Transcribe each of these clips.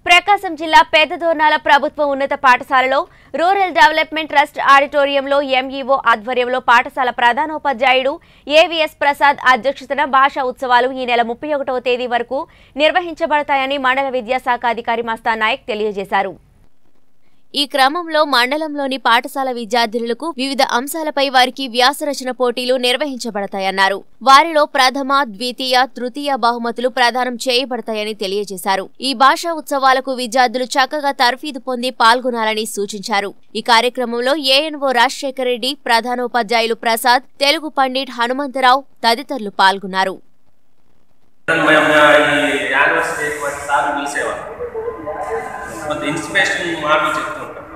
ప్రకాశం జిల్లా పెద్దదోర్నాల ప్రభుత్వ ఉన్నత పాఠశాలలో రూరల్ డెవలప్మెంట్ ట్రస్ట్ ఆడిటోరియంలో ఎంఈఓ ఆధ్వర్యంలో పాఠశాల ప్రధానోపాధ్యాయుడు ఏవిఎస్ ప్రసాద్ అధ్యక్షతన భాషా ఉత్సవాలు ఈ నెల ముప్పై ఒకటవ తేదీ వరకు నిర్వహించబడతాయని మండల విద్యాశాఖ అధికారి మస్తా నాయక్ తెలియజేశారు ఈ క్రమంలో మండలంలోని పాఠశాల విద్యార్థులకు వివిధ అంశాలపై వారికి వ్యాసరచన పోటీలు నిర్వహించబడతాయన్నారు వారిలో ప్రథమ ద్వితీయ తృతీయ బహుమతులు ప్రదానం చేయబడతాయని తెలియజేశారు ఈ భాషా ఉత్సవాలకు విద్యార్థులు చక్కగా తర్ఫీదు పొంది పాల్గొనాలని సూచించారు ఈ కార్యక్రమంలో ఏఎన్ఓ రాజశేఖర రెడ్డి ప్రధానోపాధ్యాయులు ప్రసాద్ తెలుగు పండిట్ హనుమంతరావు తదితరులు పాల్గొన్నారు మేము ఈ యానివర్సరీ వంటి సార్లు పిలిచేవాళ్ళం కొంత ఇన్స్పిరేషన్ మాటలు చెప్తూ ఉంటాం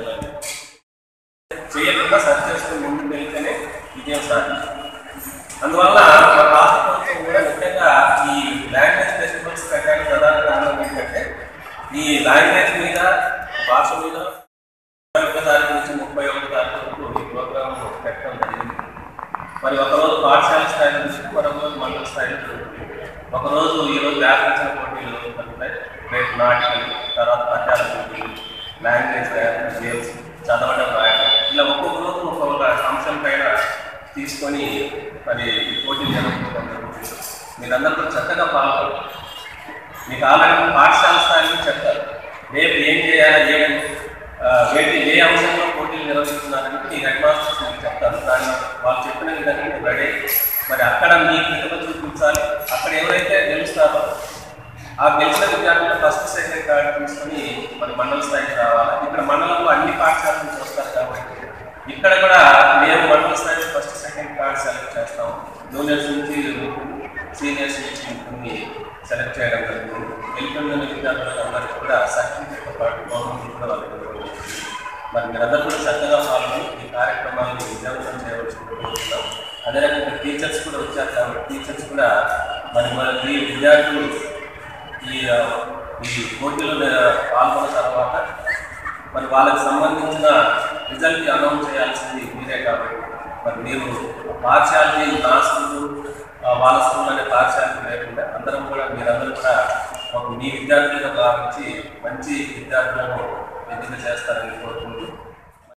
చేయకుండా సర్చ్ చేసుకుని ముందుకు వెళ్తేనే విజయం సాధించాం అందువల్ల మన రాష్ట్ర ప్రభుత్వం కూడా ముఖ్యంగా ఈ లాంగ్వేజ్ ఫెస్టివల్స్ పెట్టడానికి ప్రధాన కారణం ఏంటంటే ఈ లాంగ్వేజ్ మీద భాష మీద ఒకటో తారీఖు నుంచి ముప్పై ఒకటో తారీఖు వరకు ఈ ప్రోగ్రామ్ పెట్టడం జరిగింది మరి ఒకరోజు పాఠశాల స్థాయి నుంచి మరొక రోజు మండల స్థాయి జరుగుతుంది ఒకరోజు ఈరోజు వ్యాపించిన పోటీలు జరుగుతాయి రేపు నాటికలు తర్వాత పద్యాల పోటీలు లాంగ్వేజ్ గేమ్స్ చదవడం రాయడం ఇలా ఒక్కొక్క రోజు ఒక్కొక్క అంశం పైన తీసుకొని మరి ఈ పోటీలు జరుగుతుండడం జరుగుతుంది మీరందరూ కూడా చక్కగా పాల్గొంటారు మీకు ఆల్రెడీ పాఠశాల స్థాయి నుంచి చెప్తారు రేపు ఏం చేయాలి ఏం ఆ, వేటి ఏ అంశంలో పోటీలు నిర్వహిస్తున్నారని మీ హెడ్ మాస్టర్స్ మీకు చెప్తారు దాన్ని వాళ్ళు చెప్పిన విధంగా మీరు రెడీ మరి అక్కడ మీ ప్రతిభ చూపించాలి అక్కడ ఎవరైతే గెలుస్తారో ఆ గెలిచిన విద్యార్థులు ఫస్ట్ సెకండ్ కార్డు తీసుకొని మరి మండల స్థాయికి రావాలి ఇక్కడ మండలంలో అన్ని పాఠశాలల నుంచి వస్తారు కాబట్టి ఇక్కడ కూడా మేము మండల స్థాయిలో ఫస్ట్ సెకండ్ కార్డ్ సెలెక్ట్ చేస్తాం జూనియర్స్ నుంచి సీనియర్స్ నుంచి కొన్ని సెలెక్ట్ చేయడం జరుగుతుంది గెలుపొందిన విద్యార్థులందరికీ కూడా సర్టిఫికేట్తో పాటు బహుమతులు కూడా వాళ్ళకి ఇవ్వడం జరుగుతుంది. మరి మీరందరూ కూడా చక్కగా పాల్గొని ఈ కార్యక్రమాన్ని విజయవంతం చేయవలసింది కోరుతున్నాం అదే రకంగా టీచర్స్ కూడా వచ్చారు కాబట్టి టీచర్స్ కూడా మరి మనకి విద్యార్థులు ఈ ఆ, ఈ పోటీలో పాల్గొన్న తర్వాత మరి వాళ్ళకి సంబంధించిన రిజల్ట్ అనౌన్స్ చేయాల్సింది మీరే కాబట్టి మరి మీరు పాఠశాలకి నా స్కూల్ వాళ్ళ స్కూల్ అనే పాఠశాలకి లేకుండా అందరం కూడా మీరందరూ కూడా ఒక మీ విద్యార్థులుగా భావించి మంచి విద్యార్థులను ఎంపిక చేస్తారని కోరుకుంటూ